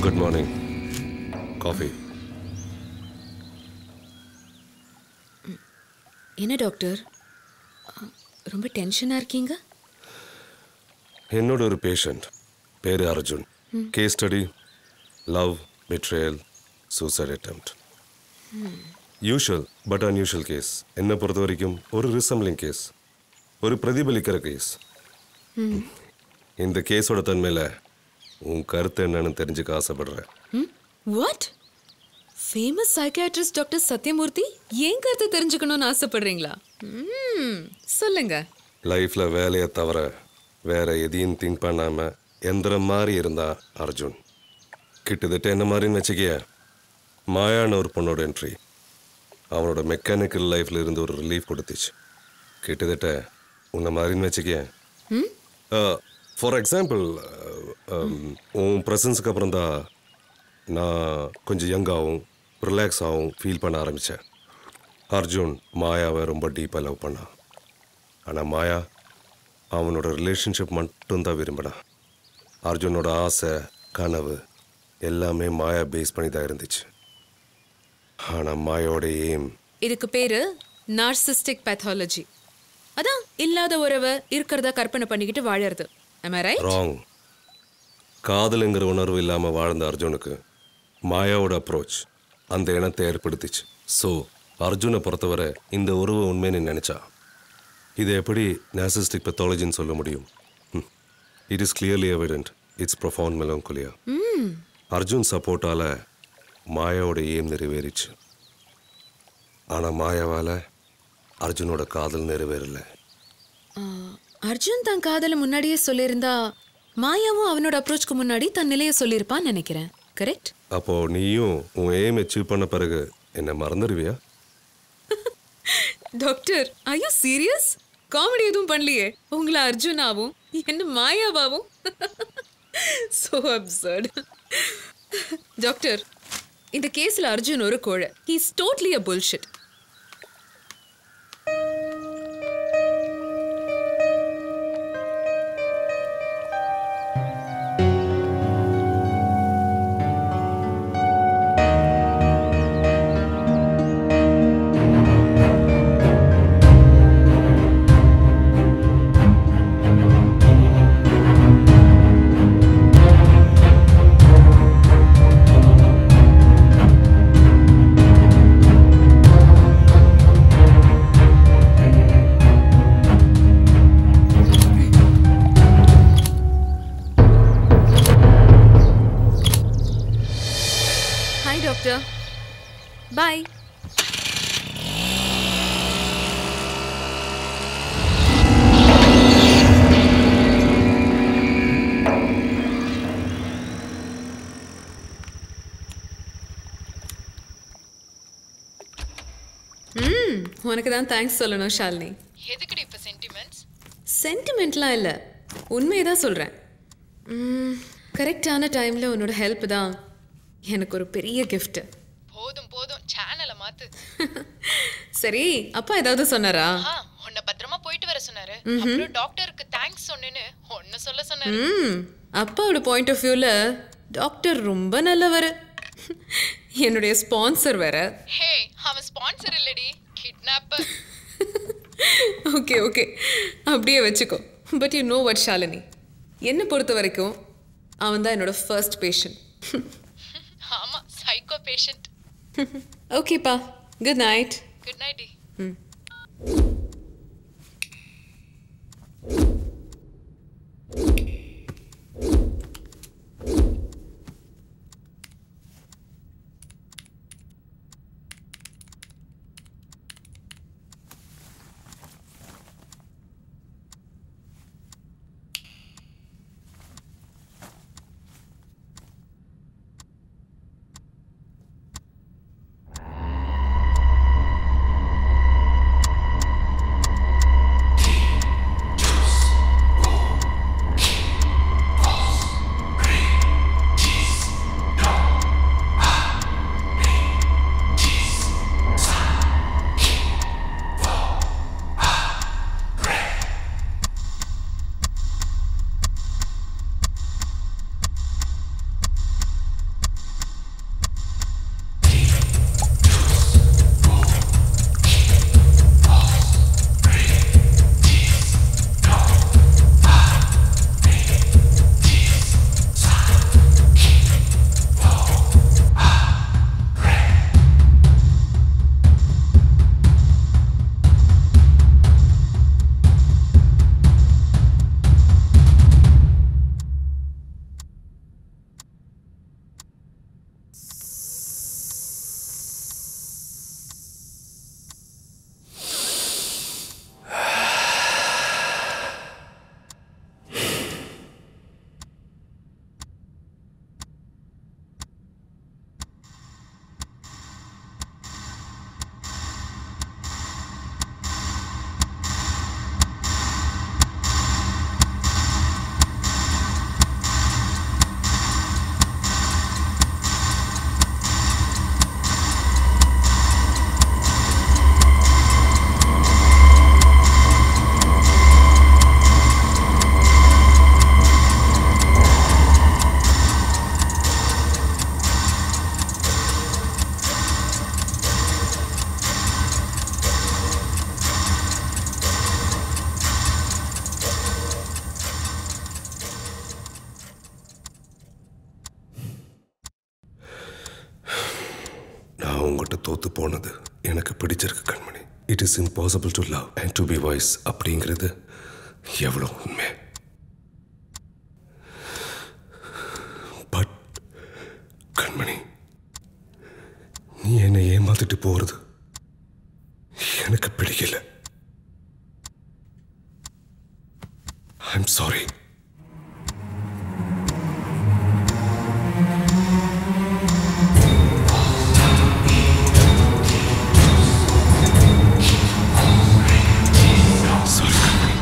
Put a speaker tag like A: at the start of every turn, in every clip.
A: Good morning coffee
B: என்ன doctor அ, ரொம்ப டென்ஷனாக இருக்கீங்க
A: என்னோட ஒரு பேஷண்ட் பேரு Arjun case study love betrayal suicide attempt usual but unusual case என்னை பொறுத்த வரைக்கும் ஒரு ரிசம்லிங் கேஸ் ஒரு பிரதிபலிக்கிற கேஸ் இந்த கேஸோட தன்மையில் உன் கருத்து என்னன்னு தெரிஞ்சுக்க ஆசைப்படுறேன்
B: ம் what famous psychiatrist doctor Sathyamoorthy ஏன் கருத்து தெரிஞ்சுக்கணும்னு ஆசைப்படுறீங்களா ம் சொல்லுங்க
A: லைஃப்பில் வேலையை தவிர வேற எதையும் திங்க் பண்ணாம எந்திரம் மாதிரி இருந்தா அர்ஜுன் கிட்டத்தட்ட என்ன மாதிரின்னு வச்சுக்கிய மாயான ஒரு பொண்ணோட என்ட்ரி அவனோட மெக்கானிக்கல் லைஃப்ல இருந்து ஒரு ரிலீஃப் கொடுத்துச்சு கிட்டத்தட்ட உன்னை மாதிரின்னு வச்சுக்கிய ஃபார் எக்ஸாம்பிள் உன் ப்ரெசன்ஸுக்கு அப்புறம் தான் நான் கொஞ்சம் யங்காகவும் ரிலாக்ஸ் ஆகவும் ஃபீல் பண்ண ஆரம்பித்தேன் அர்ஜுன் மாயாவை ரொம்ப டீப்பாக லவ் பண்ணான் ஆனால் மாயா அவனோட ரிலேஷன்ஷிப் மட்டும்தான் விரும்பினான் அர்ஜுனோட ஆசை கனவு எல்லாமே மாயா பேஸ் பண்ணி தான் இருந்துச்சு ஆனால் மாயோட எய்ம்
B: இதுக்கு பேரு நார்சிஸ்டிக் பேத்தாலஜி அதான் இல்லாத உறவை இருக்கிறதா கற்பனை பண்ணிக்கிட்டு வாழறது am I right
A: ராங் காதலுங்கிற உணர்வு இல்லாமல் வாழ்ந்த அர்ஜுனுக்கு மாயாவோட அப்ரோச் அந்த இனத்தை ஏற்படுத்திச்சு ஸோ அர்ஜுனை பொறுத்தவரை இந்த உறவு உண்மைன்னு நினைச்சா இதை எப்படி நேசிஸ்டிக் பெத்தாலஜின்னு சொல்ல முடியும் it is clearly evident it's profound melancholia Arjun சப்போர்ட்டால மாயாவோட ஏம் நிறைவேறிச்சு ஆனால் மாயாவால் அர்ஜுனோட காதல் நிறைவேறல
B: அர்ஜுன் தன் காதலை முன்னாடியே சொல்லியிருந்தா மாயாவும் அவனோட அப்ரோச்க்கு முன்னாடி தன் நிலையை சொல்லியிருப்பான்னு நினைக்கிறேன் கரெக்ட்
A: அப்போ நீயும் உன் எய்ம் அச்சீவ் பண்ண பிறகு என்ன மறந்துடுவியா
B: doctor I you serious comedy எதுவும் பண்ணலையே உங்களை அர்ஜுனாவும் என்ன மாயாவாவும் சோ அப்சர்ட் டாக்டர் இந்த கேஸ்ல அர்ஜுன் ஒரு கோழை he's totally uh bullshit hi doctor bye ம் உனக்கு தான் தேங்க்ஸ் சொல்லணும் ஷாலினி
C: எதுக்குடி இப்ப சென்டிமெண்ட்ஸ்
B: சென்டிமெண்ட்லாம் இல்லை உண்மையை தான் சொல்கிறேன் கரெக்டான டைமில் உன்னோட ஹெல்ப் தான் எனக்கு ஒரு பெரிய gift
C: போதும் போதும் சேனலை மாத்து
B: சரி அப்பா ஏதாவது சொன்னாரா
C: ஆ உன்னை பத்திரமா போயிட்டு வர சொன்னாரு அப்புறம் டாக்டருக்கு தேங்க்ஸ் சொன்னேன்னு ஒன்னு சொல்ல சொன்னாரு
B: ம் அப்பாவோட பாயிண்ட் ஆஃப் வியூவில் டாக்டர் ரொம்ப நல்லவர் என்னுடைய ஸ்பான்சர் வேற
C: ஹே அவன் ஸ்பான்சர் இல்லடி கிட்னாப்பர்
B: ஓகே ஓகே அப்படியே வச்சுக்கோ but you know what Shalini என்னை பொறுத்த வரைக்கும் அவன் தான் என்னோட ஃபர்ஸ்ட் பேஷண்ட்
C: ஆமா சைக்கோ பேஷண்ட்
B: ஓகேப்பா குட் நைட்
C: குட் நைட்
A: போனது எனக்கு பிடிச்சிருக்கு Kanmani it is impossible to love and to be wise அப்படிங்கிறது எவ்வளோ உண்மை பட் கண்மணி நீ என்னை ஏமாத்திட்டு போறது எனக்கு பிடிக்கல ஐம் சாரி சாரி கண்மணி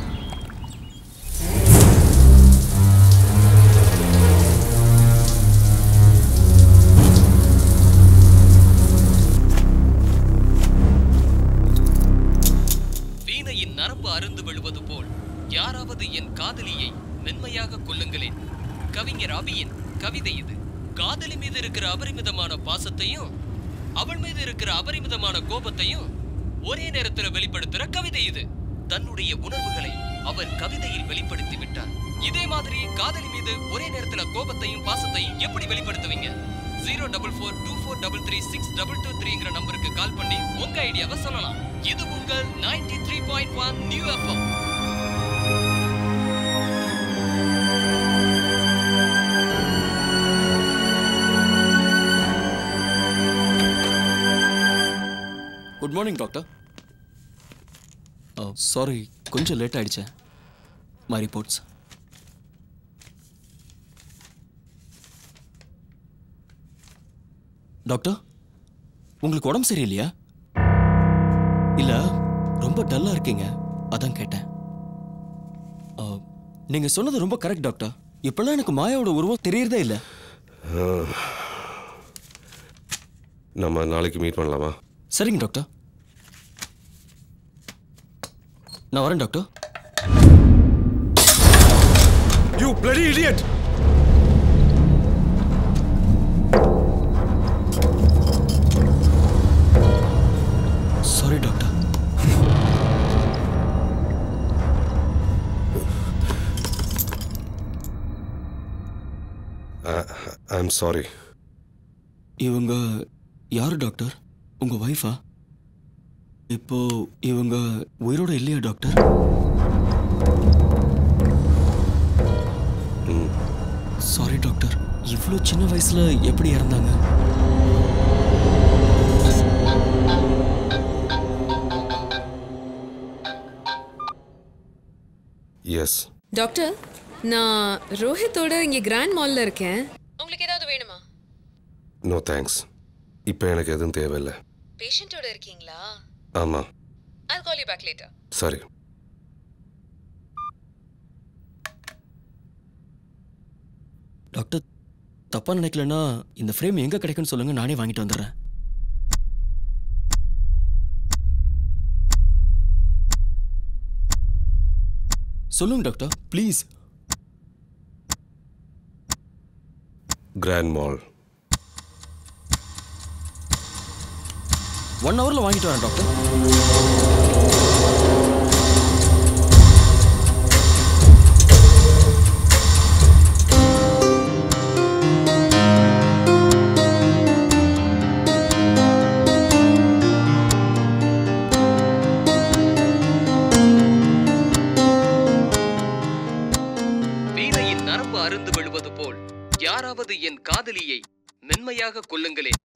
D: வீணையின் நரம்பு அருந்து விழுவது போல் யாராவது என் காதலியை மென்மையாக கொல்லுங்களேன் கவிஞர் அபியின் கவிதை இது காதலி மீது இருக்கிற அபரிமிதமான பாசத்தையும் அவள் மீது இருக்கிற அபரிமிதமான கோபத்தையும் ஒரே நேரத்துல வெளிப்படுத்துற கவிதை இது தன்னுடைய உணர்வுகளை அவர் கவிதையில் வெளிப்படுத்தி விட்டார் இதே மாதிரி காதலி மீது ஒரே நேரத்துல கோபத்தையும் பாசத்தையும் எப்படி வெளிப்படுத்துவீங்க zero double four two four double three six double two த்ரீங்கிற நம்பருக்கு கால் பண்ணி உங்க ஐடியாவை சொல்லலாம் இது உங்கள் ninety three point one new FM
E: good morning doctor sorry கொஞ்சம் லேட் ஆயிடுச்சு மை ரிப்போர்ட்ஸ் டாக்டர் உங்களுக்கு உடம்பு சரியில்லையா இல்ல ரொம்ப டல்லா இருக்கீங்க அதான் கேட்டேன் Uh, நீங்க சொன்னது ரொம்ப கரெக்ட் டாக்டர் இப்பெல்லாம் எனக்கு மாயாவோட உருவம் தெரியறதே இல்லை
A: நம்ம நாளைக்கு மீட் பண்ணலாமா
E: சரிங்க டாக்டர் நான் வரேன் doctor
A: you bloody idiot
E: sorry doctor
A: I'm sorry
E: இவங்க யாரு டாக்டர் உங்க ஒய்ஃபா இப்போ இவங்க உயிரோட இல்லையா டாக்டர் சாரி டாக்டர் இவ்வளோ சின்ன வயசுல எப்படி இறந்தாங்க
A: எஸ்
B: டாக்டர் நான் ரோஹித்தோட இங்கே கிராண்ட் மால்ல இருக்கேன் உங்களுக்கு ஏதாவது வேணுமா
A: நோ தேங்க்ஸ் இப்போ எனக்கு எதுவும் தேவையில்லை
B: பேஷண்ட்டோட இருக்கீங்களா
A: ஆமாம்
B: I'll call you back later.
A: சரி
E: டாக்டர் தப்பா நினைக்கலன்னா இந்த ஃப்ரேம் எங்க கிடைக்கும்னு சொல்லுங்க நானே வாங்கிட்டு வந்துடுறேன் சொல்லுங்க doctor please
A: grand mall
E: one ஹவர்ல வாங்கிட்டு வரேன் டாக்டர்
D: வீணையின் நரம்பு அருந்து விழுவது போல் யாராவது என் காதலியை மென்மையாக கொல்லுங்களேன்